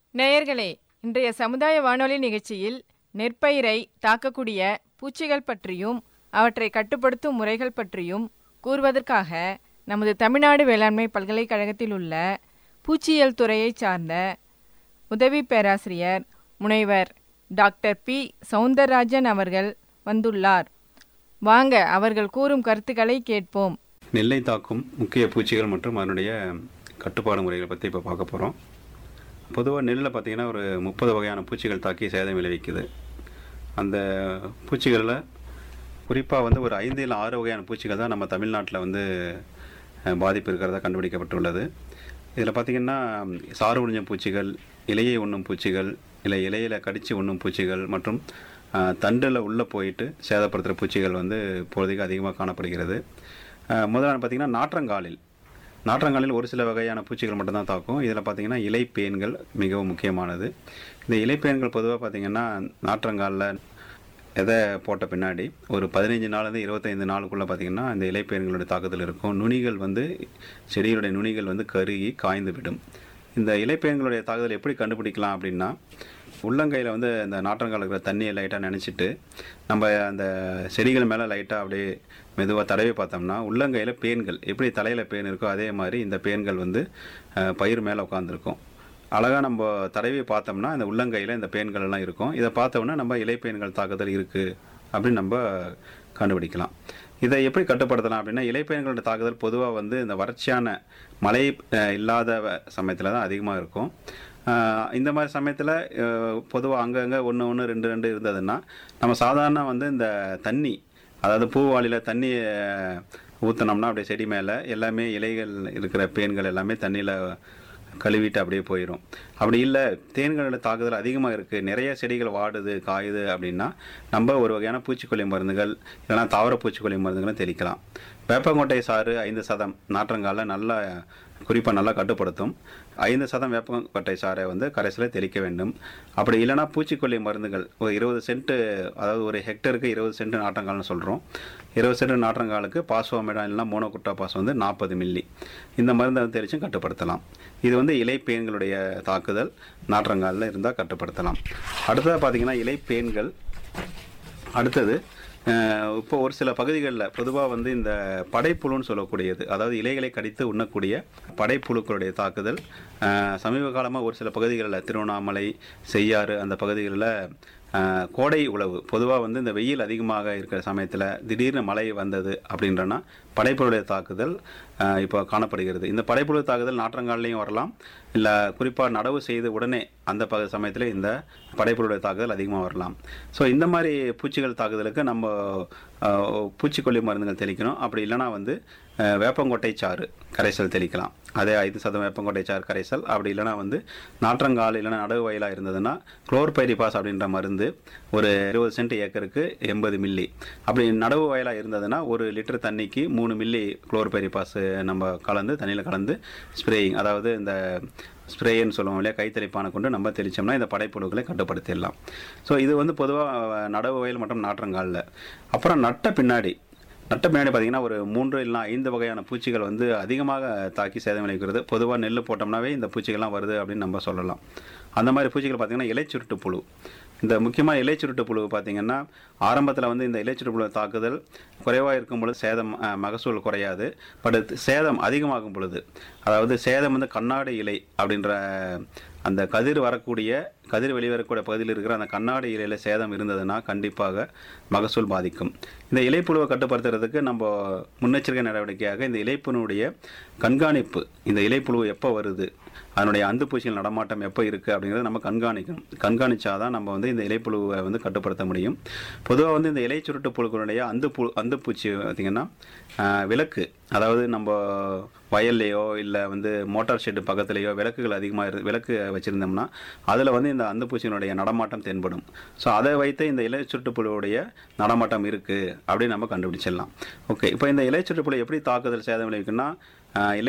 நேயர்களே இன்றைய சமுதாய வானொலி நிகழ்ச்சியில் நெற்பயிரை தாக்கக்கூடிய பூச்சிகள் பற்றியும் அவற்றை கட்டுப்படுத்தும் முறைகள் பற்றியும் கூறுவதற்காக நமது தமிழ்நாடு வேளாண்மை பல்கலைக்கழகத்தில் உள்ள பூச்சியியல் துறையைச் சார்ந்த உதவி பேராசிரியர் முனைவர் டாக்டர் பி சவுந்தரராஜன் அவர்கள் வந்துள்ளார் வாங்க அவர்கள் கூறும் கருத்துக்களை கேட்போம் நெல்லை தாக்கும் முக்கிய பூச்சிகள் மற்றும் அதனுடைய கட்டுப்பாடு முறைகளை பற்றி இப்போ பார்க்க போகிறோம் பொதுவாக நெல்லில் பார்த்தீங்கன்னா ஒரு முப்பது வகையான பூச்சிகள் தாக்கி சேதம் விளைவிக்குது அந்த பூச்சிகளில் குறிப்பாக வந்து ஒரு ஐந்து இல்லை ஆறு வகையான பூச்சிகள் தான் நம்ம தமிழ்நாட்டில் வந்து அஹ், பாதிப்பு இருக்கிறதா கண்டுபிடிக்கப்பட்டுள்ளது இதில் பார்த்திங்கன்னா சாறு உறிஞ்சும் பூச்சிகள் இலையை உண்ணும் பூச்சிகள் இல்லை இலையில் கடித்து உண்ணும் பூச்சிகள் மற்றும் தண்டில் உள்ளே போயிட்டு சேதப்படுத்துகிற பூச்சிகள் வந்து இப்போதைக்கு அதிகமாக காணப்படுகிறது அஹ், முதல்ல பார்த்திங்கன்னா நாற்றங்காலில் நாற்றங்காலில் ஒரு சில வகையான பூச்சிகள் மட்டும்தான் தாக்கும் இதில் பார்த்தீங்கன்னா இலைப்பேன்கள் மிகவும் முக்கியமானது இந்த இலைப்பேன்கள் பொதுவாக பார்த்தீங்கன்னா நாற்றங்காலில் எதை போட்ட பின்னாடி ஒரு பதினைஞ்சு நாள்லேருந்து இருபத்தைந்து நாளுக்குள்ளே பார்த்தீங்கன்னா இந்த இலைப்பேன்களுடைய தாக்குதல் இருக்கும் நுனிகள் வந்து செடிகளுடைய நுனிகள் வந்து கருகி காய்ந்து விடும் இந்த இலைப்பேன்களுடைய தாக்குதல் எப்படி கண்டுபிடிக்கலாம் அப்படின்னா உள்ளங்கையில் வந்து இந்த நாற்றங்கால் இருக்கிற தண்ணியை லைட்டாக நினச்சிட்டு நம்ம அந்த செடிகள் மேலே லைட்டாக அப்படியே மெதுவாக தடவி பார்த்தோம்னா உள்ளங்கையில் பேன்கள் எப்படி தலையில் பேன் இருக்கோ அதே மாதிரி இந்த பேன்கள் வந்து அஹ், பயிர் மேலே உட்காந்துருக்கும் அழகாக நம்ம தடவி பார்த்தோம்னா இந்த உள்ளங்கையில் இந்த பேன்கள் எல்லாம் இருக்கும் இதை பார்த்தோம்னா நம்ம இலைப்பேன்கள் தாக்குதல் இருக்குது அப்படின்னு நம்ம கண்டுபிடிக்கலாம் இதை எப்படி கட்டுப்படுத்தலாம் அப்படின்னா இலைப்பேன்களோட தாக்குதல் பொதுவாக வந்து இந்த வறட்சியான மழை அஹ், இல்லாத சமயத்தில் தான் அதிகமாக இருக்கும் ஆஹ் இந்த மாதிரி சமயத்தில் பொதுவாக அங்கங்கே ஒன்று ஒன்று ரெண்டு ரெண்டு இருந்ததுன்னா நம்ம சாதாரண வந்து இந்த தண்ணி அதாவது பூவாளியில் தண்ணி ஊற்றினோம்னா அப்படியே செடி மேலே எல்லாமே இலைகள் இருக்கிற பேன்கள் எல்லாமே தண்ணியில் கழுவிட்டு அப்படியே போயிடும் அப்படி இல்லை தேன்களோட தாக்குதல் அதிகமாக இருக்குது நிறைய செடிகள் வாடுது காயுது அப்படின்னா நம்ம ஒரு வகையான பூச்சிக்கொல்லி மருந்துகள் இல்லைனா தாவர பூச்சிக்கொல்லி மருந்துகளும் தெளிக்கலாம் வேப்பங்கொட்டை சாறு ஐந்து சதம் நாற்றங்கால நல்லா குறிப்பாக நல்லா கட்டுப்படுத்தும் ஐந்து சதம் வேப்பங்கொட்டை சாறை வந்து கரைசலில் தெளிக்க வேண்டும் அப்படி இல்லைனா பூச்சிக்கொல்லி மருந்துகள் ஒரு இருபது சென்ட்டு அதாவது ஒரு ஹெக்டருக்கு இருபது சென்ட் நாற்றங்கால்னு சொல்கிறோம் இருபது சென்ட் நாற்றங்காலுக்கு பாஸ்வோமேடா இல்லைனா மோனோகுட்டா பாஸ் வந்து நாற்பது மில்லி இந்த மருந்தை வந்து தெளிச்சும் கட்டுப்படுத்தலாம் இது வந்து இலைப்பேன்களுடைய தாக்குதல் நாற்றங்காலில் இருந்தால் கட்டுப்படுத்தலாம் அடுத்ததாக பார்த்தீங்கன்னா இலைப்பேன்கள் அடுத்தது அஹ், இப்போ ஒரு சில பகுதிகளில் பொதுவாக வந்து இந்த படைப்புழுன்னு சொல்லக்கூடியது அதாவது இலைகளை கடித்து உண்ணக்கூடிய படைப்புழுக்களுடைய தாக்குதல் அஹ், சமீப காலமாக ஒரு சில பகுதிகளில் திருவண்ணாமலை செய்யாறு அந்த பகுதிகளில் அஹ், கோடை உழவு பொதுவாக வந்து இந்த வெயில் அதிகமாக இருக்கிற சமயத்தில் திடீர்னு மழை வந்தது அப்படின்றனா படைப்புழுடைய தாக்குதல் அஹ், இப்போ காணப்படுகிறது இந்த படைப்புழு தாக்குதல் நாற்றங்கால்லையும் வரலாம் இல்லை குறிப்பாக நடவு செய்து உடனே அந்த பக சமயத்தில் இந்த படைப்புழுடைய தாக்குதல் அதிகமாக வரலாம் ஸோ இந்த மாதிரி பூச்சிகள் தாக்குதலுக்கு நம்ம அஹ், பூச்சிக்கொல்லி மருந்துகள் தெளிக்கணும் அப்படி இல்லைனா வந்து அஹ், வேப்பங்கொட்டை சாறு கரைசல் தெளிக்கலாம் அதே ஐந்து சதம் வேப்பங்கொட்டை சாறு கரைசல் அப்படி இல்லைனா வந்து நாற்றங்கால் இல்லைனா நடவு வயலாக இருந்ததுன்னா குளோர்பைரிபாஸ் அப்படின்ற மருந்து ஒரு இருபது சென்ட் ஏக்கருக்கு எண்பது மில்லி அப்படி நடவு வயலாக இருந்ததுன்னா ஒரு லிட்டர் தண்ணிக்கு மூணு மில்லி குளோர்பைரிபாஸ் நம்ம கலந்து தண்ணியில் கலந்து ஸ்ப்ரேயிங் அதாவது இந்த ஸ்ப்ரேன்னு சொல்லுவோம் இல்லையா கைத்தெளிப்பானை கொண்டு நம்ம தெளித்தோம்னா இந்த படைப்புழுக்களை கட்டுப்படுத்திடலாம் ஸோ இது வந்து பொதுவாக நடவு வயல் மற்றும் நாற்றங்காலில் அப்புறம் நட்ட பின்னாடி நட்ட பின்னாடி பார்த்தீங்கன்னா ஒரு மூன்று இல்லைனா ஐந்து வகையான பூச்சிகள் வந்து அதிகமாக தாக்கி சேதம் விளைவிக்கிறது பொதுவாக நெல் போட்டோம்னாவே இந்த பூச்சிகள்லாம் வருது அப்படின்னு நம்ம சொல்லலாம் அந்த மாதிரி பூச்சிகள் பார்த்தீங்கன்னா இலைச்சுருட்டு புழு இந்த முக்கியமாக இலைச்சுருட்டு புழு பார்த்தீங்கன்னா ஆரம்பத்தில் வந்து இந்த இலைச்சுருட்டு புழு தாக்குதல் குறைவாக இருக்கும் பொழுது சேதம் அஹ், மகசூல் குறையாது பட் சேதம் அதிகமாகும் பொழுது அதாவது சேதம் வந்து கண்ணாடி இலை அப்படின்ற அந்த கதிர் வரக்கூடிய கதிர் வெளிவரக்கூடிய பகுதியில் இருக்கிற அந்த கண்ணாடி இலையில் சேதம் இருந்ததுன்னா கண்டிப்பாக மகசூல் பாதிக்கும் இந்த இலைப்புழுவை கட்டுப்படுத்துறதுக்கு நம்ம முன்னெச்சரிக்கை நடவடிக்கையாக இந்த இலைப்புணுடைய கண்காணிப்பு இந்த இலைப்புழு எப்போ வருது அதனுடைய அந்துப்பூச்சிகள் நடமாட்டம் எப்போ இருக்குது அப்படிங்கிறத நம்ம கண்காணிக்கணும் கண்காணிச்சாதான் நம்ம வந்து இந்த இலைப்புழுவை வந்து கட்டுப்படுத்த முடியும் பொதுவாக வந்து இந்த இலை சுருட்டு புழுக்களுடைய அந்து பு அந்துப்பூச்சி பார்த்திங்கன்னா ஆஹ், விளக்கு அதாவது நம்ம வயல்லையோ இல்லை வந்து மோட்டார் ஷெட்டு பக்கத்துலேயோ விளக்குகள் அதிகமாக இரு விளக்கு வச்சுருந்தோம்னா அதில் வந்து இந்த அந்துப்பூச்சியினுடைய நடமாட்டம் தென்படும் ஸோ அதை வைத்து இந்த இலை சுற்றுப்புழுவுடைய நடமாட்டம் இருக்குது அப்படின்னு நம்ம கண்டுபிடிச்சிடலாம் ஓகே இப்போ இந்த இலை சுற்றுப்புழு எப்படி தாக்குதல் சேதம் விளைவிக்குன்னா ஆஹ், இலை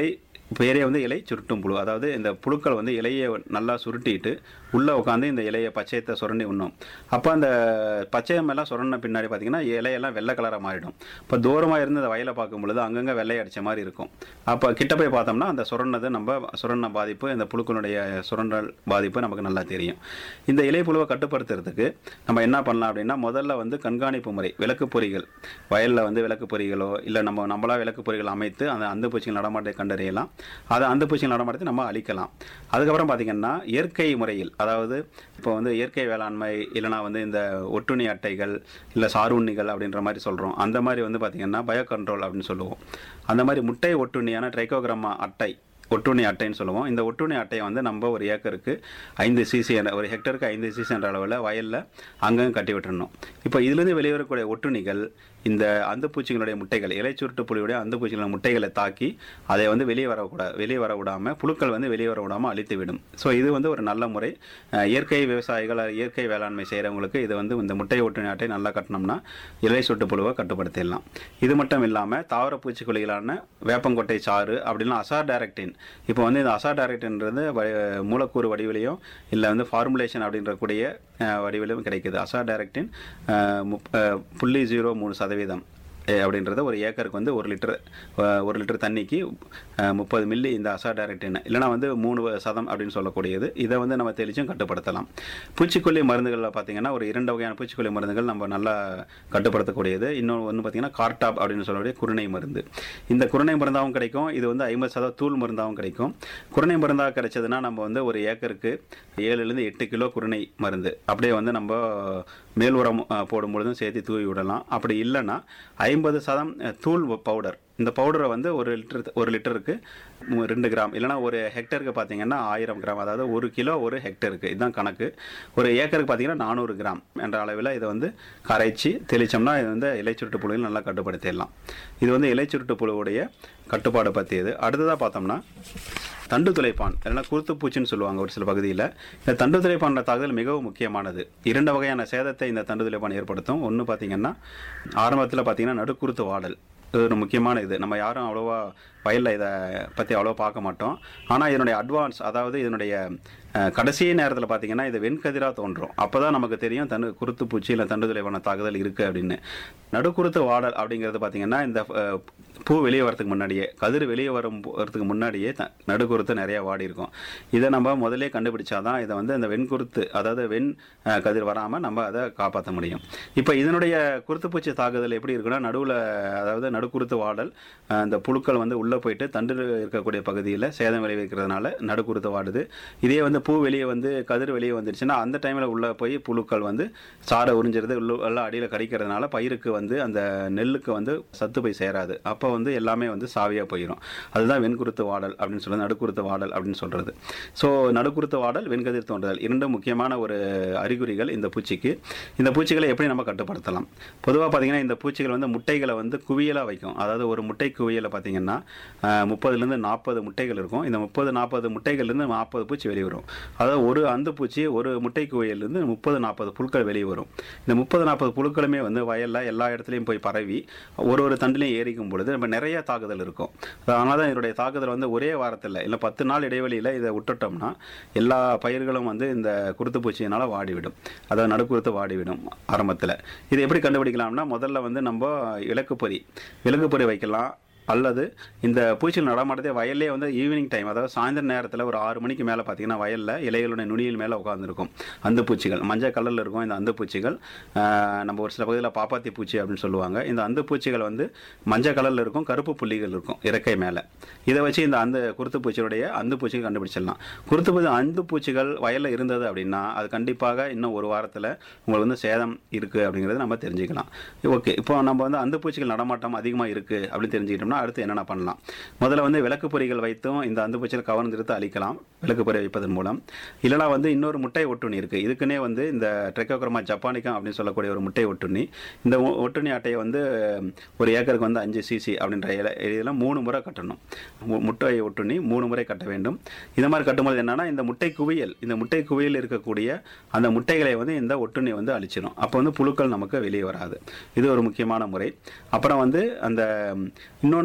பேரே வந்து இலை சுருட்டும் புழு அதாவது இந்த புழுக்கள் வந்து இலையை நல்லா சுருட்டிட்டு உள்ளே உட்காந்து இந்த இலையை பச்சையத்தை சுரண்டி உண்ணும் அப்போ அந்த பச்சையமெல்லாம் சுரண்ட பின்னாடி பார்த்தீங்கன்னா இலையெல்லாம் வெள்ளை கலராக மாறிடும் இப்போ தூரமாக இருந்து அந்த வயலை பார்க்கும் பொழுது அங்கங்கே வெள்ளை அடித்த மாதிரி இருக்கும் அப்போ கிட்ட போய் பார்த்தோம்னா அந்த சுரண்டது நம்ம சுரண்ட பாதிப்பு இந்த புழுக்களுடைய சுரண்டல் பாதிப்பு நமக்கு நல்லா தெரியும் இந்த இலை புழுவை கட்டுப்படுத்துறதுக்கு நம்ம என்ன பண்ணலாம் அப்படின்னா முதல்ல வந்து கண்காணிப்பு முறை விளக்கு பொறிகள் வயலில் வந்து விளக்கு பொறிகளோ இல்லை நம்ம நம்மளா விளக்கு பொறிகள் அமைத்து அந்த அந்த பூச்சிகள் நடமாட்டத்தை கண்டறியலாம் அதை அந்த பூச்சிகள் நடமாட்டத்தை நம்ம அழிக்கலாம் அதுக்கப்புறம் பார்த்திங்கன்னா இயற்கை முறையில் அதாவது இப்போ வந்து இயற்கை வேளாண்மை இல்லைனா வந்து இந்த ஒட்டுண்ணி அட்டைகள் இல்லை சாருண்ணிகள் அப்படின்ற மாதிரி சொல்கிறோம் அந்த மாதிரி வந்து பார்த்திங்கன்னா பயோ கண்ட்ரோல் அப்படின்னு சொல்லுவோம் அந்த மாதிரி முட்டை ஒட்டுண்ணியான ட்ரைகோகிராமா அட்டை ஒட்டுண்ணி அட்டைன்னு சொல்லுவோம் இந்த ஒட்டுண்ணி அட்டையை வந்து நம்ம ஒரு ஏக்கருக்கு ஐந்து சிசி என்ற ஒரு ஹெக்டருக்கு ஐந்து சிசி என்ற அளவில் வயலில் அங்கங்கே கட்டி விட்டுறணும் இப்போ இதுலேருந்து வெளிவரக்கூடிய ஒட்டுண்ணிகள் இந்த அந்துப்பூச்சிகளுடைய முட்டைகள் இலை சுருட்டு புலியுடைய அந்துப்பூச்சிகளின் முட்டைகளை தாக்கி அதை வந்து வெளியே வரக்கூடாது வெளியே வர விடாமல் புழுக்கள் வந்து வெளியே வர விடாமல் அழித்து விடும் ஸோ இது வந்து ஒரு நல்ல முறை அஹ், இயற்கை விவசாயிகள் அல்லது இயற்கை வேளாண்மை செய்கிறவங்களுக்கு இது வந்து இந்த முட்டை ஒட்டுண்ணி அட்டை நல்லா கட்டினோம்னா இலை சுட்டு புழுவை கட்டுப்படுத்திடலாம் இது மட்டும் இல்லாமல் தாவர பூச்சிக்கொல்லிகளான வேப்பங்கொட்டை சாறு அப்படின்னா அசார் டைரக்டின் இப்போ வந்து இந்த அசார் டைரக்டின்றது வ- மூலக்கூறு வடிவிலையும் இல்லை வந்து ஃபார்முலேஷன் அப்படின்ற கூடிய அஹ், வடிவிலும் கிடைக்குது அசார் டைரக்டின் அஹ், முப்- அஹ், புள்ளி ஜீரோ மூணு சதவீதம் அஹ், அப்படின்றது ஒரு ஏக்கருக்கு வந்து ஒரு லிட்டர் அஹ், ஒரு லிட்டர் தண்ணிக்கு அஹ், முப்பது மில்லி இந்த அசா டைரக்டின் இல்லைனா வந்து மூணு சதம் அப்படின்னு சொல்லக்கூடியது இதை வந்து நம்ம தெளிச்சும் கட்டுப்படுத்தலாம் பூச்சிக்கொல்லி மருந்துகளில் பார்த்தீங்கன்னா ஒரு இரண்டு வகையான பூச்சிக்கொல்லி மருந்துகள் நம்ம நல்லா கட்டுப்படுத்தக்கூடியது இன்னொன்று வந்து பார்த்தீங்கன்னா கார்டாப் அப்படின்னு சொல்லக்கூடிய குருணை மருந்து இந்த குருணை மருந்தாகவும் கிடைக்கும் இது வந்து ஐம்பது சதம் தூள் மருந்தாகவும் கிடைக்கும் குருணை மருந்தாக கிடைச்சதுன்னா நம்ம வந்து ஒரு ஏக்கருக்கு ஏழுலேருந்து எட்டு கிலோ குருணை மருந்து அப்படியே வந்து நம்ம மேல் உரம் அஹ், போடும் பொழுதும் சேர்த்து தூவி விடலாம் அப்படி இல்லைன்னா ஐம்பது சதம் அஹ், தூள் பவுடர் இந்த பவுடரை வந்து ஒரு லிட்டர் ஒரு லிட்டருக்கு மு- ரெண்டு கிராம் இல்லைனா ஒரு ஹெக்டருக்கு பார்த்தீங்கன்னா ஆயிரம் கிராம் அதாவது ஒரு கிலோ ஒரு ஹெக்டருக்கு இதுதான் கணக்கு ஒரு ஏக்கருக்கு பார்த்தீங்கன்னா நானூறு கிராம் என்ற அளவில் இதை வந்து கரைச்சி தெளித்தோம்னா இது வந்து இலைச்சுருட்டு புழுவில் நல்லா கட்டுப்படுத்திடலாம் இது வந்து இலைச்சுருட்டு புழுவுடைய கட்டுப்பாடு பற்றியது அடுத்ததாக பார்த்தோம்னா தண்டு துளைப்பான் இல்லைன்னா குருத்து பூச்சின்னு சொல்லுவாங்க ஒரு சில பகுதியில் இந்த தண்டு துளைப்பான தாக்குதல் மிகவும் முக்கியமானது இரண்டு வகையான சேதத்தை இந்த தண்டு துளைப்பான் ஏற்படுத்தும் ஒன்று பார்த்தீங்கன்னா ஆரம்பத்தில் பார்த்தீங்கன்னா நடுக்குருத்து வாடல் இது ஒரு முக்கியமான இது நம்ம யாரும் அவ்வளோவா வயலில் இதை பற்றி அவ்வளோவா பார்க்க மாட்டோம் ஆனால் இதனுடைய அட்வான்ஸ் அதாவது இதனுடைய அஹ், கடைசி நேரத்தில் பார்த்தீங்கன்னா இது வெண்கதிராக தோன்றும் அப்போ தான் நமக்கு தெரியும் தண்டு குருத்து பூச்சி இல்லை தண்டு துளைவான தாக்குதல் இருக்குது அப்படின்னு நடுக்குருத்து வாடல் அப்படிங்கிறது பார்த்தீங்கன்னா இந்த அஹ், பூ வெளியே வரதுக்கு முன்னாடியே கதிர் வெளியே வரும் வரதுக்கு முன்னாடியே த நடுக்குருத்து நிறைய வாடி இருக்கும் இதை நம்ம முதல்லே கண்டுபிடிச்சாதான் இதை வந்து இந்த வெண்குருத்து அதாவது வெண் அஹ், கதிர் வராமல் நம்ம அதை காப்பாற்ற முடியும் இப்போ இதனுடைய குருத்துப்பூச்சி தாக்குதல் எப்படி இருக்குன்னா நடுவில் அதாவது நடுக்குருத்து வாடல் அஹ், இந்த புழுக்கள் வந்து உள்ளே போயிட்டு தண்டு இருக்கக்கூடிய பகுதியில் சேதம் விளைவிக்கிறதுனால நடுக்குருத்து வாடுது இதே வந்து பூ வெளியே வந்து கதிர் வெளியே வந்துருச்சுன்னா அந்த டைமில் உள்ளே போய் புழுக்கள் வந்து சாரை உறிஞ்சிருது உள்ள எல்லாம் அடியில் கடிக்கிறதுனால பயிருக்கு வந்து அந்த நெல்லுக்கு வந்து சத்து போய் சேராது அப்போ வந்து எல்லாமே வந்து சாவியாக போயிடும் அதுதான் வெண்குருத்து வாடல் அப்படின்னு சொல்றது நடுக்குருத்து வாடல் அப்படின்னு சொல்கிறது ஸோ நடுக்குருத்து வாடல் வெண்கதிர் தோன்றுதல் இரண்டு முக்கியமான ஒரு அறிகுறிகள் இந்த பூச்சிக்கு இந்த பூச்சிகளை எப்படி நம்ம கட்டுப்படுத்தலாம் பொதுவாக பார்த்தீங்கன்னா இந்த பூச்சிகள் வந்து முட்டைகளை வந்து குவியலாக வைக்கும் அதாவது ஒரு முட்டை குவியலை பார்த்தீங்கன்னா முப்பதுலேருந்து நாற்பது முட்டைகள் இருக்கும் இந்த முப்பது நாற்பது முட்டைகள்லேருந்து நாற்பது பூச்சி வெளியே வரும் அதாவது ஒரு அந்து பூச்சி ஒரு முட்டை குவியல்லேருந்து முப்பது நாற்பது புழுக்கள் வெளியே வரும் இந்த முப்பது நாற்பது புழுக்களுமே வந்து வயலில் எல்லா இடத்துலையும் போய் பரவி ஒரு ஒரு தண்டுலையும் ஏறிக்கும் பொழுது நம்ம நிறைய தாக்குதல் இருக்கும் அதனால தான் இதனுடைய தாக்குதல் வந்து ஒரே வாரத்தில் இல்லை பத்து நாள் இடைவெளியில் இதை விட்டுட்டோம்னா எல்லா பயிர்களும் வந்து இந்த குருத்து பூச்சியினால் வாடிவிடும் அதாவது நடுக்குருத்து வாடிவிடும் ஆரம்பத்தில் இதை எப்படி கண்டுபிடிக்கலாம்னா முதல்ல வந்து நம்ம விளக்குப்பொறி விளக்குப்பொறி வைக்கலாம் அல்லது இந்த பூச்சிகள் நடமாட்டதே வயல்லே வந்து ஈவினிங் டைம் அதாவது சாயந்தர நேரத்தில் ஒரு ஆறு மணிக்கு மேலே பார்த்தீங்கன்னா வயலில் இலைகளுடைய நுனியில் மேலே உட்காந்துருக்கும் அந்த பூச்சிகள் மஞ்சள் கலரில் இருக்கும் இந்த அந்த பூச்சிகள் ஆஹ், நம்ம ஒரு சில பகுதியில் பாப்பாத்தி பூச்சி அப்படின்னு சொல்லுவாங்க இந்த அந்த பூச்சிகள் வந்து மஞ்சள் கலரில் இருக்கும் கருப்பு புள்ளிகள் இருக்கும் இறக்கை மேலே இதை வச்சு இந்த அந்த குருத்து பூச்சியுடைய அந்த பூச்சிகள் கண்டுபிடிச்சிடலாம் குருத்து பூச்சி அந்த பூச்சிகள் வயலில் இருந்தது அப்படின்னா அது கண்டிப்பாக இன்னும் ஒரு வாரத்தில் உங்களுக்கு வந்து சேதம் இருக்குது அப்படிங்கிறத நம்ம தெரிஞ்சுக்கலாம் ஓகே இப்போ நம்ம வந்து அந்த பூச்சிகள் நடமாட்டம் அதிகமாக இருக்குது அப்படின்னு தெரிஞ்சுக்கிட்டோம்னா அடுத்து என்னென்ன பண்ணலாம் முதல்ல வந்து விளக்கு பொறிகள் வைத்தும் இந்த அந்த பூச்சிகளை கவர்ந்தெடுத்து அழிக்கலாம் விளக்கு பொறி வைப்பதன் மூலம் இல்லைனா வந்து இன்னொரு முட்டை ஒட்டுண்ணி இருக்குது இதுக்குன்னே வந்து இந்த ட்ரெக்கோக்ரமா ஜப்பானிக்கம் அப்படின்னு சொல்லக்கூடிய ஒரு முட்டை ஒட்டுண்ணி இந்த ஒ- ஒட்டுண்ணி அட்டையை வந்து ஒரு ஏக்கருக்கு வந்து அஞ்சு சிசி அப்படின்ற இல- இதில் மூணு முறை கட்டணும் மு- முட்டை ஒட்டுண்ணி மூணு முறை கட்ட வேண்டும் இந்த மாதிரி கட்டும்போது என்னன்னா இந்த முட்டை குவியல் இந்த முட்டை குவியல் இருக்கக்கூடிய அந்த முட்டைகளை வந்து இந்த ஒட்டுண்ணி வந்து அழிச்சிடும் அப்போ வந்து புழுக்கள் நமக்கு வெளியே வராது இது ஒரு முக்கியமான முறை அப்புறம் வந்து அந்த இன்னொன்று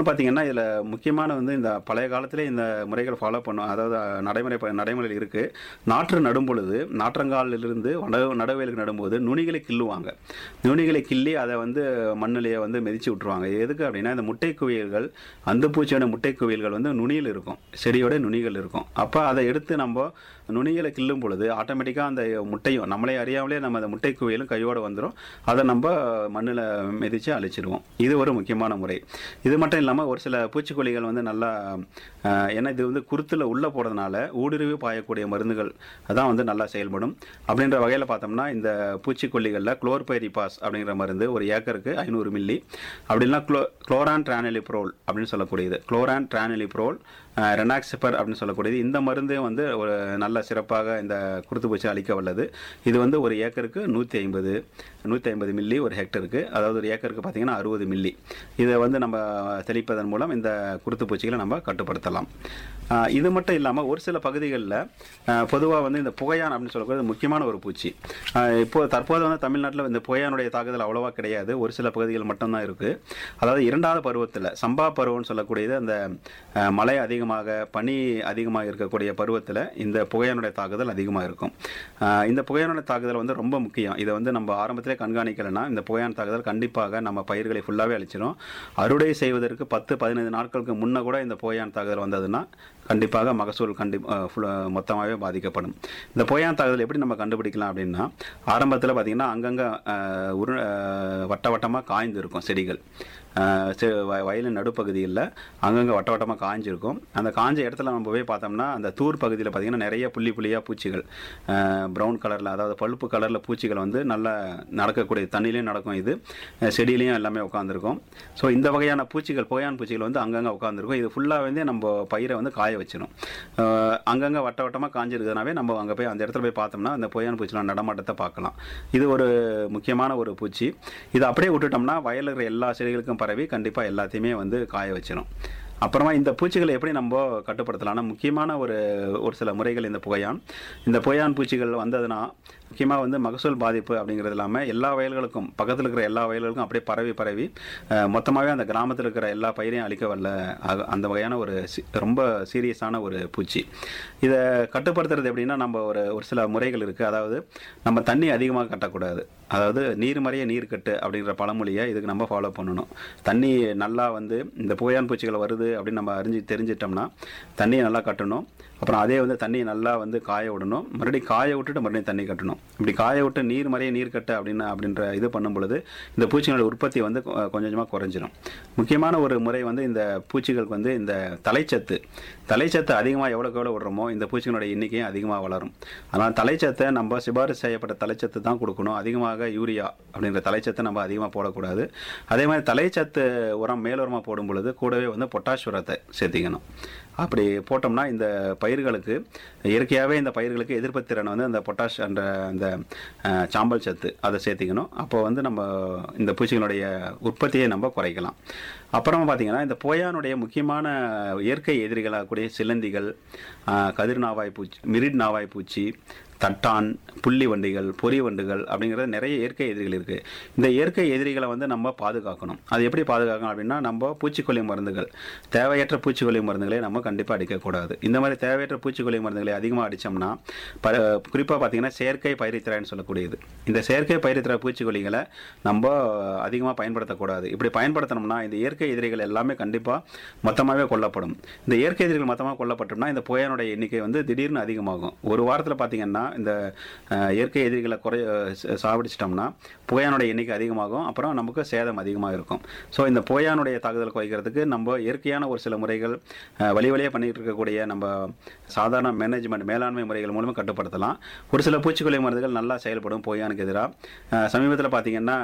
இன்னொன்று பார்த்தீங்கன்னா இதில் முக்கியமான வந்து இந்த பழைய காலத்திலே இந்த முறைகளை ஃபாலோ பண்ணும் அதாவது நடைமுறை ப- நடைமுறையில் இருக்குது நாற்று நடும் பொழுது நாற்றங்காலிலிருந்து நட நடவேலுக்கு நடும்போது நுனிகளை கிள்ளுவாங்க நுனிகளை கிள்ளி அதை வந்து மண்ணிலேயே வந்து மிதிச்சு விட்ருவாங்க இது எதுக்கு அப்படின்னா இந்த முட்டை குவியல்கள் அந்த பூச்சியோட முட்டை குவியல்கள் வந்து நுனியில் இருக்கும் செடியோட நுனிகள் இருக்கும் அப்போ அதை எடுத்து நம்ம நுனிகளை கிள்ளும் பொழுது ஆட்டோமேட்டிக்காக அந்த முட்டையும் நம்மளே அறியாமலே நம்ம அந்த முட்டை குவியலும் கையோடு வந்துடும் அதை நம்ம மண்ணில் மிதித்து அழிச்சிடுவோம் இது ஒரு முக்கியமான முறை இது மட்டும் இல்லாமல் ஒரு சில பூச்சிக்கொல்லிகள் வந்து நல்லா அஹ், ஏன்னா இது வந்து குருத்தில் உள்ளே போகிறதுனால ஊடுருவி பாயக்கூடிய மருந்துகள் அதான் வந்து நல்லா செயல்படும் அப்படின்ற வகையில் பார்த்தோம்னா இந்த பூச்சிக்கொல்லிகளில் குளோர்பைரிபாஸ் அப்படிங்கிற மருந்து ஒரு ஏக்கருக்கு ஐநூறு மில்லி அப்படின்னா குளோ குளோரான் ட்ரானலிப்ரோல் அப்படின்னு சொல்லக்கூடியது குளோரான் ட்ரானலிப்ரோல் ரெனாக்சிபர் அப்படின்னு சொல்லக்கூடியது இந்த மருந்து வந்து ஒரு நல்ல சிறப்பாக இந்த குருத்துப்பூச்சி அளிக்க வல்லது இது வந்து ஒரு ஏக்கருக்கு நூற்றி ஐம்பது நூற்றி ஐம்பது மில்லி ஒரு ஹெக்டருக்கு அதாவது ஒரு ஏக்கருக்கு பார்த்தீங்கன்னா அறுபது மில்லி இதை வந்து நம்ம தெளிப்பதன் மூலம் இந்த குருத்துப்பூச்சிகளை நம்ம கட்டுப்படுத்தலாம் ஆஹ் இது மட்டும் இல்லாமல் ஒரு சில பகுதிகளில் பொதுவாக வந்து இந்த புகையான் அப்படின்னு சொல்லக்கூடியது முக்கியமான ஒரு பூச்சி ஆஹ் இப்போ தற்போது வந்து தமிழ்நாட்டில் இந்த புகையானுடைய தாக்குதல் அவ்வளோவா கிடையாது ஒரு சில பகுதிகள் மட்டும்தான் இருக்குது அதாவது இரண்டாவது பருவத்தில் சம்பா பருவம்னு சொல்லக்கூடியது அந்த ஆஹ் மழை அதிகமாக பனி அதிகமாக இருக்கக்கூடிய பருவத்தில் இந்த புகையானுடைய தாக்குதல் அதிகமாக இருக்கும் ஆஹ் இந்த புகையானுடைய தாக்குதல் வந்து ரொம்ப முக்கியம் இதை வந்து நம்ம ஆரம்பத்திலே கண்காணிக்கலைன்னா இந்த புகையான் தாக்குதல் கண்டிப்பாக நம்ம பயிர்களை ஃபுல்லாகவே அழிச்சிடும் அறுவடை செய்வதற்கு பத்து பதினைந்து நாட்களுக்கு முன்ன கூட இந்த புகையான் தாக்குதல் வந்ததுன்னா கண்டிப்பாக மகசூல் கண்டி மொத்தமாகவே பாதிக்கப்படும் இந்த புகையான் தாக்குதல் எப்படி நம்ம கண்டுபிடிக்கலாம் அப்படின்னா ஆரம்பத்தில் பார்த்திங்கன்னா அங்கங்கே உரு அஹ், வட்ட வட்டமாக காய்ந்து இருக்கும் செடிகள் அஹ், செ- வய- வயலின் நடுப்பகுதியில் அங்கங்கே வட்ட வட்டமாக காய்ஞ்சிருக்கும் அந்த காஞ்ச இடத்துல நம்ம போய் பார்த்தோம்னா அந்த தூர் பகுதியில் பார்த்திங்கன்னா நிறைய புள்ளி புள்ளியாக பூச்சிகள் ப்ரௌன் கலரில் அதாவது பழுப்பு கலரில் பூச்சிகள் வந்து நல்லா நடக்கக்கூடிய தண்ணிலையும் நடக்கும் இது அஹ், செடியிலையும் எல்லாமே உட்காந்துருக்கும் ஸோ இந்த வகையான பூச்சிகள் புகையான் பூச்சிகள் வந்து அங்கங்கே உட்காந்துருக்கும் இது ஃபுல்லாக வந்து நம்ம பயிரை வந்து காய வச்சிடும் அங்கங்கே வட்ட வட்டமாக காஞ்சிருக்கிறதுனாவே நம்ம அங்கே போய் அந்த இடத்துல போய் பார்த்தோம்னா அந்த புகையான் பூச்சிகளோட நடமாட்டத்தை பார்க்கலாம் இது ஒரு முக்கியமான ஒரு பூச்சி இதை அப்படியே விட்டுட்டோம்னா வயலில் இருக்கிற எல்லா செடிகளுக்கும் பரவி கண்டிப்பாக எல்லாத்தையுமே வந்து காய வச்சிடும் அப்புறமா இந்த பூச்சிகளை எப்படி நம்ம கட்டுப்படுத்தலாம்னா முக்கியமான ஒரு ஒரு சில முறைகள் இந்த புகையான் இந்த புகையான் பூச்சிகள் வந்ததுன்னா முக்கியமாக வந்து மகசூல் பாதிப்பு அப்படிங்கிறது இல்லாமல் எல்லா வயல்களுக்கும் பக்கத்தில் இருக்கிற எல்லா வயல்களுக்கும் அப்படியே பரவி பரவி மொத்தமாகவே அந்த கிராமத்தில் இருக்கிற எல்லா பயிரையும் அழிக்க வல்ல அக- அந்த வகையான ஒரு சி- ரொம்ப சீரியஸான ஒரு பூச்சி இதை கட்டுப்படுத்துறது எப்படின்னா நம்ம ஒரு ஒரு சில முறைகள் இருக்குது அதாவது நம்ம தண்ணி அதிகமாக கட்டக்கூடாது அதாவது நீர் மறைய நீர் கட்டு அப்படிங்கிற பழமொழியை இதுக்கு நம்ம ஃபாலோ பண்ணணும் தண்ணி நல்லா வந்து இந்த புகையான் பூச்சிகள் வருது அப்படின்னு நம்ம அறிஞ்சு தெரிஞ்சிட்டோம்னா தண்ணியை நல்லா கட்டணும் அப்புறம் அதே வந்து தண்ணியை நல்லா வந்து காய விடணும் மறுபடியும் காய விட்டுட்டு மறுபடியும் தண்ணி கட்டணும் இப்படி காய விட்டு நீர் மறைய நீர் கட்ட அப்படின்னு அப்படின்ற இது பண்ணும் பொழுது இந்த பூச்சிகளோட உற்பத்தி வந்து கொ- கொஞ்சம் கொஞ்சமாக குறைஞ்சிரும் முக்கியமான ஒரு முறை வந்து இந்த பூச்சிகளுக்கு வந்து இந்த தலைச்சத்து தலைச்சத்து அதிகமாக எவ்வளோக்கு எவ்வளோ விடுறோமோ இந்த பூச்சிகளோட எண்ணிக்கையும் அதிகமாக வளரும் அதனால் தலைச்சத்தை நம்ம சிபாரிசு செய்யப்பட்ட தலைச்சத்து தான் கொடுக்கணும் அதிகமாக யூரியா அப்படின்ற தலைச்சத்தை நம்ம அதிகமாக போடக்கூடாது அதே மாதிரி தலைச்சத்து உரம் மேலுரமாக போடும் பொழுது கூடவே வந்து பொட்டாஷ் உரத்தை சேர்த்திக்கணும் அப்படி போட்டோம்னா இந்த பயிர்களுக்கு இயற்கையாகவே இந்த பயிர்களுக்கு எதிர்ப்பு திறன் வந்து அந்த பொட்டாஷ் என்ற அந்த அஹ், சாம்பல் சத்து அதை சேர்த்திக்கணும் அப்போ வந்து நம்ம இந்த பூச்சிகளுடைய உற்பத்தியை நம்ம குறைக்கலாம் அப்புறமா பார்த்தீங்கன்னா இந்த போயானுடைய முக்கியமான இயற்கை எதிரிகளாகக்கூடிய சிலந்திகள் அஹ், கதிர் நாவாய் பூச்சி மிரிட் நாவாய் பூச்சி தட்டான் புள்ளி வண்டிகள் பொறி வண்டுகள் அப்படிங்கிறது நிறைய இயற்கை எதிரிகள் இருக்குது இந்த இயற்கை எதிரிகளை வந்து நம்ம பாதுகாக்கணும் அது எப்படி பாதுகாக்கணும் அப்படின்னா நம்ம பூச்சிக்கொல்லி மருந்துகள் தேவையற்ற பூச்சிக்கொல்லி மருந்துகளை நம்ம கண்டிப்பாக அடிக்கக்கூடாது இந்த மாதிரி தேவையற்ற பூச்சிக்கொல்லி மருந்துகளை அதிகமாக அடித்தோம்னா ப குறிப்பாக பார்த்தீங்கன்னா செயற்கை பயிரித்திரான்னு சொல்லக்கூடியது இந்த செயற்கை பயிரித்திர பூச்சிக்கொல்லிகளை நம்ம அதிகமாக பயன்படுத்தக்கூடாது இப்படி பயன்படுத்தினோம்னா இந்த இயற்கை எதிரிகள் எல்லாமே கண்டிப்பாக மொத்தமாகவே கொல்லப்படும் இந்த இயற்கை எதிரிகள் மொத்தமாக கொல்லப்பட்டோம்னா இந்த புயனுடைய எண்ணிக்கை வந்து திடீர்னு அதிகமாகும் ஒரு வாரத்தில் பார்த்தீங்கன்னா இந்த அஹ், இயற்கை எதிரிகளை குறை ச- சாவடிச்சிட்டோம்னா புகையானுடைய எண்ணிக்கை அதிகமாகும் அப்புறம் நமக்கு சேதம் அதிகமாக இருக்கும் ஸோ இந்த புகையானுடைய தாக்குதல் குறைக்கிறதுக்கு நம்ம இயற்கையான ஒரு சில முறைகள் அஹ், வழி வழியாக பண்ணிட்டு இருக்கக்கூடிய நம்ம சாதாரண மேனேஜ்மெண்ட் மேலாண்மை முறைகள் மூலமாக கட்டுப்படுத்தலாம் ஒரு சில பூச்சிக்கொல்லி மருந்துகள் நல்லா செயல்படும் புகையானுக்கு எதிராக சமீபத்தில் பார்த்தீங்கன்னா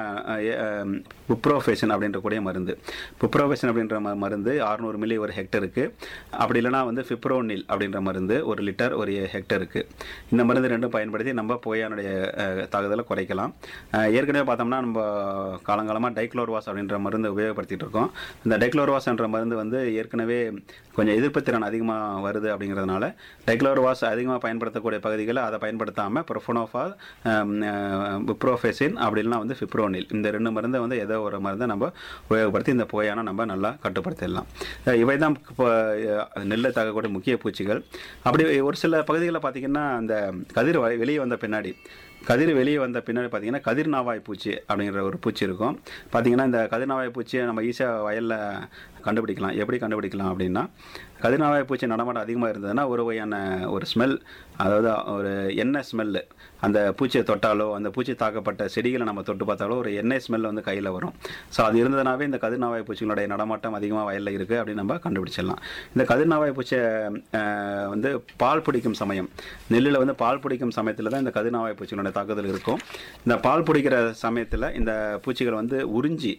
புப்ரோஃபேஷன் அப்படின்ற கூடிய மருந்து புப்ரோஃபேஷன் அப்படின்ற ம- மருந்து 600 மில்லி ஒரு ஹெக்டருக்கு அப்படி இல்லைனா வந்து ஃபிப்ரோனில் அப்படின்ற மருந்து ஒரு லிட்டர் ஒரு ஹெக்டருக்கு இந்த மருந்து ரெண்டும் பயன்படுத்தி நம்ம புகையானுடைய அஹ், தாக்குதலை குறைக்கலாம் அஹ், ஏற்கனவே பார்த்தோம்னா நம்ம காலங்காலமாக டைக்ளோர்வாஸ் அப்படின்ற மருந்து உபயோகப்படுத்திட்டு இருக்கோம் இந்த டைக்ளோர்வாஸ் என்ற மருந்து வந்து ஏற்கனவே கொஞ்சம் எதிர்ப்புத்திறன் அதிகமாக வருது அப்படிங்கிறதுனால டைக்ளோர்வாஸ் அதிகமாக பயன்படுத்தக்கூடிய பகுதிகளில் அதை பயன்படுத்தாமல் ப்ரொஃபனோஃபா புப்ரோஃபெசின் அப்படி இல்லைனா வந்து ஃபிப்ரோனில் இந்த ரெண்டு மருந்தை வந்து ஏதோ ஒரு மருந்தை நம்ம உபயோகப்படுத்தி இந்த புகையான நம்ம நல்லா கட்டுப்படுத்திடலாம் அஹ் இவை தான் இப்போ நெல்லை தாக்கக்கூடிய முக்கிய பூச்சிகள் அப்படி ஒரு சில பகுதிகளில் பார்த்திங்கன்னா அந்த கதிர் வ- வெளியே வந்த பின்னாடி கதிர் வெளியே வந்த பின்னாடி பார்த்தீங்கன்னா கதிர் நாவாய் பூச்சி அப்படிங்கிற ஒரு பூச்சி இருக்கும் பார்த்தீங்கன்னா இந்த கதிர் நாவாய் பூச்சியை நம்ம ஈஸியாக வயலில் கண்டுபிடிக்கலாம் எப்படி கண்டுபிடிக்கலாம் அப்படின்னா கதிர்நாவாய் பூச்சி நடமாட்டம் அதிகமாக இருந்ததுன்னா ஒரு வகையான ஒரு ஸ்மெல் அதாவது ஒரு எண்ணெய் ஸ்மெல்லு அந்த பூச்சியை தொட்டாலோ அந்த பூச்சி தாக்கப்பட்ட செடிகளை நம்ம தொட்டு பார்த்தாலோ ஒரு எண்ணெய் ஸ்மெல் வந்து கையில் வரும் ஸோ அது இருந்ததுனாவே இந்த கதிர்நாவாய் பூச்சிகளுடைய நடமாட்டம் அதிகமாக வயலில் இருக்குது அப்படின்னு நம்ம கண்டுபிடிச்சிடலாம் இந்த கதிர்நாவாய் பூச்சியை அஹ், வந்து பால் பிடிக்கும் சமயம் நெல்லில் வந்து பால் பிடிக்கும் சமயத்தில் தான் இந்த கதிர்நாவாய் பூச்சிகளுடைய தாக்குதல் இருக்கும் இந்த பால் பிடிக்கிற சமயத்தில் இந்த பூச்சிகள் வந்து உறிஞ்சி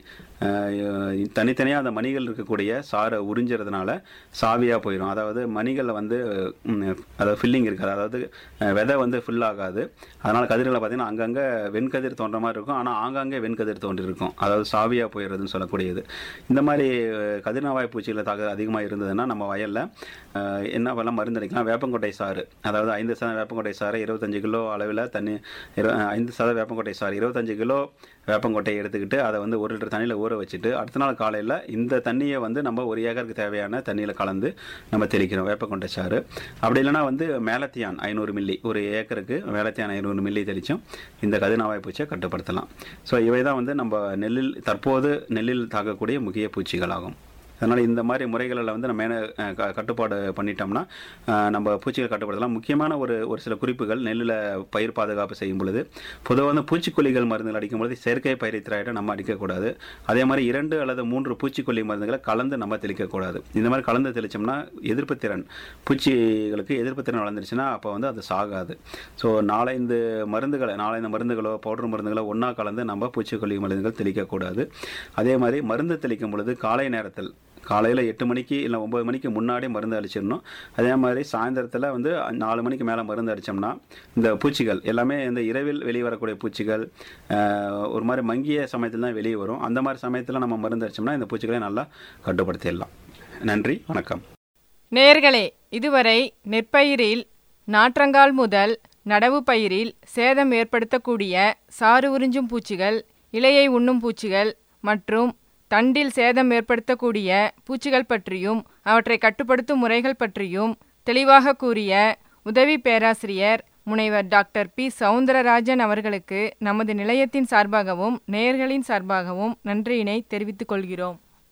அஹ், தனித்தனியாக அந்த மணிகள் இருக்கக்கூடிய சாரை உறிஞ்சுறதுனால சாவியாக போயிடும் அதாவது மணிகளில் வந்து ம், அதாவது ஃபில்லிங் இருக்காது அதாவது அஹ், விதை வந்து ஃபில் ஆகாது அதனால் கதிர்களை பார்த்தீங்கன்னா அங்கங்கே வெண்கதிர் தோன்ற மாதிரி இருக்கும் ஆனால் ஆங்காங்கே வெண்கதிர் தோன்றி இருக்கும் அதாவது சாவியாக போயிடுறதுன்னு சொல்லக்கூடியது இந்த மாதிரி அஹ், கதிர்நாவாய் பூச்சிகளை தாக்குதல் அதிகமாக இருந்ததுன்னா நம்ம வயலில் அஹ், என்ன பண்ணலாம் மருந்தடிக்கலாம் வேப்பங்கொட்டை சாறு அதாவது ஐந்து சதம் வேப்பங்கொட்டை சாறு இருபத்தஞ்சு கிலோ அளவில் தண்ணி இரு- ஐந்து சதம் வேப்பங்கொட்டை சாறு இருபத்தஞ்சு கிலோ வேப்பங்கொட்டையை எடுத்துக்கிட்டு அதை வந்து ஒரு லிட்டர் தண்ணியில் ஊற வச்சுட்டு அடுத்த நாள் காலையில் இந்த தண்ணியை வந்து நம்ம ஒரு ஏக்கருக்கு தேவையான தண்ணியில் கலந்து நம்ம தெளிக்கிறோம் வேப்பங்கொட்டை சாறு அப்படி இல்லைன்னா வந்து மேலத்தியான் ஐநூறு மில்லி ஒரு ஏக்கருக்கு மேலத்தியான் ஐநூறு மில்லி தெளித்தும் இந்த கதிர்நாவாய் பூச்சியை கட்டுப்படுத்தலாம் ஸோ இவை தான் வந்து நம்ம நெல்லில் தற்போது நெல்லில் தாக்கக்கூடிய முக்கிய பூச்சிகளாகும் அதனால் இந்த மாதிரி முறைகளில் வந்து நம்ம மேலே கட்டுப்பாடு பண்ணிட்டோம்னா அஹ், நம்ம பூச்சிகள் கட்டுப்படுத்தலாம் முக்கியமான ஒரு ஒரு சில குறிப்புகள் நெல்லில் பயிர் பாதுகாப்பு செய்யும் பொழுது பொதுவாக வந்து பூச்சிக்கொல்லிகள் மருந்துகள் அடிக்கும் பொழுது செயற்கை பயிரித்திராயிட்ட நம்ம அடிக்கக்கூடாது அதே மாதிரி இரண்டு அல்லது மூன்று பூச்சிக்கொல்லி மருந்துகளை கலந்து நம்ம தெளிக்கக்கூடாது இந்த மாதிரி கலந்து தெளித்தோம்னா எதிர்ப்பு திறன் பூச்சிகளுக்கு எதிர்ப்பு திறன் வளர்ந்துருச்சுன்னா அப்போ வந்து அது சாகாது ஸோ நாலஞ்சு மருந்துகளை நாலஞ்சு மருந்துகளோ பவுடர் மருந்துகளோ ஒன்றா கலந்து நம்ம பூச்சிக்கொல்லி மருந்துகள் தெளிக்கக்கூடாது அதே மாதிரி மருந்து தெளிக்கும் பொழுது காலை நேரத்தில் காலையில் எட்டு மணிக்கு இல்லை ஒம்பது மணிக்கு முன்னாடி மருந்து அடிச்சிடணும் அதே மாதிரி சாயந்தரத்தில் வந்து நாலு மணிக்கு மேலே மருந்து அடித்தோம்னா இந்த பூச்சிகள் எல்லாமே இந்த இரவில் வெளியே வரக்கூடிய பூச்சிகள் ஆஹ், ஒரு மாதிரி மங்கிய சமயத்தில் தான் வெளியே வரும் அந்த மாதிரி சமயத்தில் நம்ம மருந்து அடித்தோம்னா இந்த பூச்சிகளை நல்லா கட்டுப்படுத்திடலாம் நன்றி வணக்கம் நேயர்களே இதுவரை நெற்பயிரில் நாற்றங்கால் முதல் நடவு பயிரில் சேதம் ஏற்படுத்தக்கூடிய சாறு உறிஞ்சும் பூச்சிகள் இலையை உண்ணும் பூச்சிகள் மற்றும் தண்டில் சேதம் ஏற்படுத்தக்கூடிய பூச்சிகள் பற்றியும் அவற்றை கட்டுப்படுத்தும் முறைகள் பற்றியும் தெளிவாக கூறிய உதவி பேராசிரியர் முனைவர் டாக்டர் பி சவுந்தரராஜன் அவர்களுக்கு நமது நிலையத்தின் சார்பாகவும் நேயர்களின் சார்பாகவும் நன்றியினை தெரிவித்துக் கொள்கிறோம்